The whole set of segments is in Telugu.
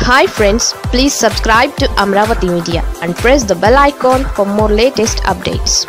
hi friends please subscribe to Amaravati media and press the bell icon for more latest updates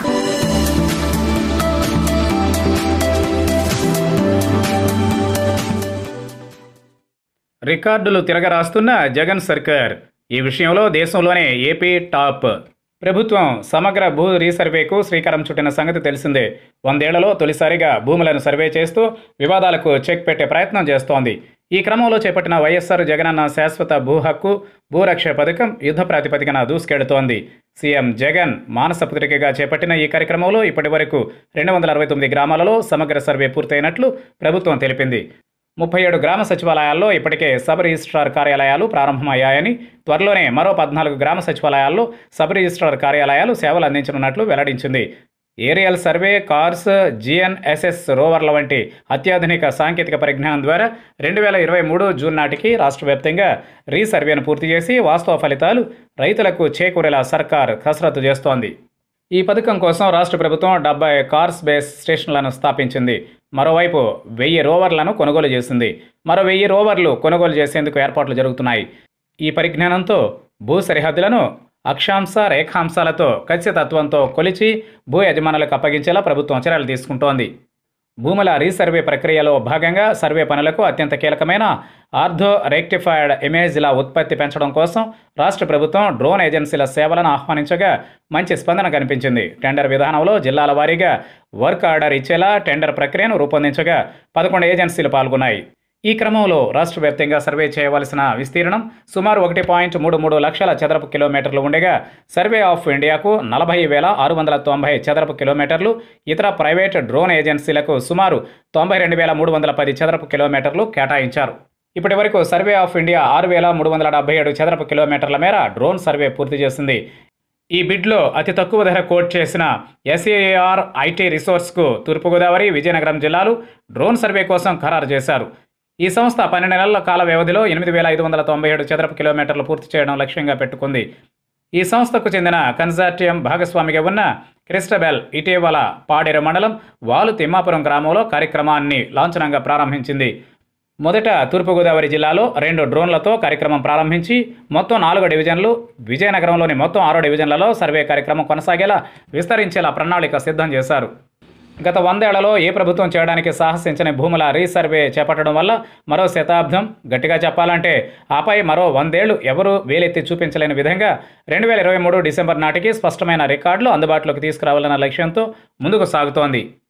రికార్డులు తిరగరాస్తున్న జగన్ సర్కార్ ఈ విషయంలో దేశంలోనే ఏపీ టాప్ ప్రభుత్వం సమగ్ర భూ రీసర్వేకు శ్రీకారం చుట్టిన సంగతి తెలిసిందే వందేళ్లలో తొలిసారిగా భూములను సర్వే చేస్తూ వివాదాలకు చెక్ పెట్టే ప్రయత్నం చేస్తోంది ఈ క్రమంలో చేపట్టిన వైఎస్ఆర్ జగనన్న శాశ్వత భూ హక్కు భూరక్ష పథకం యుద్ధ ప్రాతిపదికన దూసుకెడుతోంది సీఎం జగన్ మానస పుత్రికగా చేపట్టిన ఈ కార్యక్రమంలో ఇప్పటి వరకు రెండు వందల అరవై తొమ్మిది గ్రామాలలో సమగ్ర సర్వే పూర్తయినట్లు ప్రభుత్వం తెలిపింది ముప్పై ఏడు గ్రామ సచివాలయాల్లో ఇప్పటికే సబ్ రిజిస్ట్రార్ కార్యాలయాలు ప్రారంభమయ్యాయని త్వరలోనే మరో పద్నాలుగు గ్రామ సచివాలయాల్లో సబ్ రిజిస్ట్రార్ కార్యాలయాలు సేవలు అందించనున్నట్లు వెల్లడించింది ఏరియల్ సర్వే కార్స్ జిఎన్ఎస్ఎస్ రోవర్ల వంటి అత్యాధునిక సాంకేతిక పరిజ్ఞానం ద్వారా రెండు వేల ఇరవై మూడు జూన్ నాటికి రాష్ట్ర వ్యాప్తంగా రీసర్వేను పూర్తి చేసి వాస్తవ ఫలితాలు రైతులకు చేకూరేలా సర్కార్ కసరత్తు చేస్తోంది ఈ పథకం కోసం రాష్ట్ర ప్రభుత్వం డెబ్బై కార్స్ బేస్ స్టేషన్లను స్థాపించింది మరోవైపు వెయ్యి రోవర్లను కొనుగోలు చేసింది మరో వెయ్యి రోవర్లు కొనుగోలు చేసేందుకు ఏర్పాట్లు జరుగుతున్నాయి ఈ పరిజ్ఞానంతో భూ సరిహద్దులను అక్షాంశ రేఖాంశాలతో ఖచ్చితత్వంతో కొలిచి భూ యజమానులకు అప్పగించేలా ప్రభుత్వం చర్యలు తీసుకుంటోంది భూముల రీసర్వే ప్రక్రియలో భాగంగా సర్వే పనులకు అత్యంత కీలకమైన ఆర్థో రెక్టిఫైడ్ ఇమేజ్ల ఉత్పత్తి పెంచడం కోసం రాష్ట్ర ప్రభుత్వం డ్రోన్ ఏజెన్సీల సేవలను ఆహ్వానించగా మంచి స్పందన కనిపించింది టెండర్ విధానంలో జిల్లాల వారీగా వర్క్ ఆర్డర్ ఇచ్చేలా టెండర్ ప్రక్రియను రూపొందించగా పదకొండు ఏజెన్సీలు పాల్గొన్నాయి ఈ క్రమంలో రాష్ట్ర వ్యాప్తంగా సర్వే చేయవలసిన విస్తీర్ణం సుమారు ఒకటి పాయింట్ మూడు మూడు లక్షల చదరపు కిలోమీటర్లు ఉండగా సర్వే ఆఫ్ ఇండియాకు నలభై వేల ఆరు వందల తొంభై చదరపు కిలోమీటర్లు ఇతర ప్రైవేట్ డ్రోన్ ఏజెన్సీలకు సుమారు తొంభై రెండు వేల మూడు వందల పది చదరపు కిలోమీటర్లు కేటాయించారు ఇప్పటి వరకు సర్వే ఆఫ్ ఇండియా ఆరు వేల మూడు వందల డెబ్బై ఏడు చదరపు కిలోమీటర్ల మేర డ్రోన్ సర్వే పూర్తి చేసింది ఈ బిడ్లో అతి తక్కువ ధర కోట్ చేసిన ఎస్ఏఆర్ ఐటీ రిసోర్స్కు తూర్పుగోదావరి విజయనగరం జిల్లాలు డ్రోన్ సర్వే కోసం ఖరారు చేశారు ఈ సంస్థ పన్నెండు నెలల కాల వ్యవధిలో ఎనిమిది వేల ఐదు వందల తొంభై ఏడు చదరపు కిలోమీటర్లు పూర్తి చేయడం లక్ష్యంగా పెట్టుకుంది ఈ సంస్థకు చెందిన కన్సార్టియం భాగస్వామిగా ఉన్న క్రిస్టబెల్ ఇటీవల పాడేరు మండలం వాలు తిమ్మాపురం గ్రామంలో కార్యక్రమాన్ని లాంఛనంగా ప్రారంభించింది మొదట తూర్పుగోదావరి జిల్లాలో రెండు డ్రోన్లతో కార్యక్రమం ప్రారంభించి మొత్తం నాలుగు డివిజన్లు విజయనగరంలోని మొత్తం ఆరు డివిజన్లలో సర్వే కార్యక్రమం కొనసాగేలా విస్తరించేలా ప్రణాళిక సిద్ధం చేశారు గత వందేళ్లలో ఏ ప్రభుత్వం చేయడానికి సాహసించని భూముల రీసర్వే చేపట్టడం వల్ల మరో శతాబ్దం గట్టిగా చెప్పాలంటే ఆపై మరో వందేళ్లు ఎవరూ వేలెత్తి చూపించలేని విధంగా రెండు వేల ఇరవై మూడు డిసెంబర్ నాటికి స్పష్టమైన రికార్డులు అందుబాటులోకి తీసుకురావాలన్న లక్ష్యంతో ముందుకు సాగుతోంది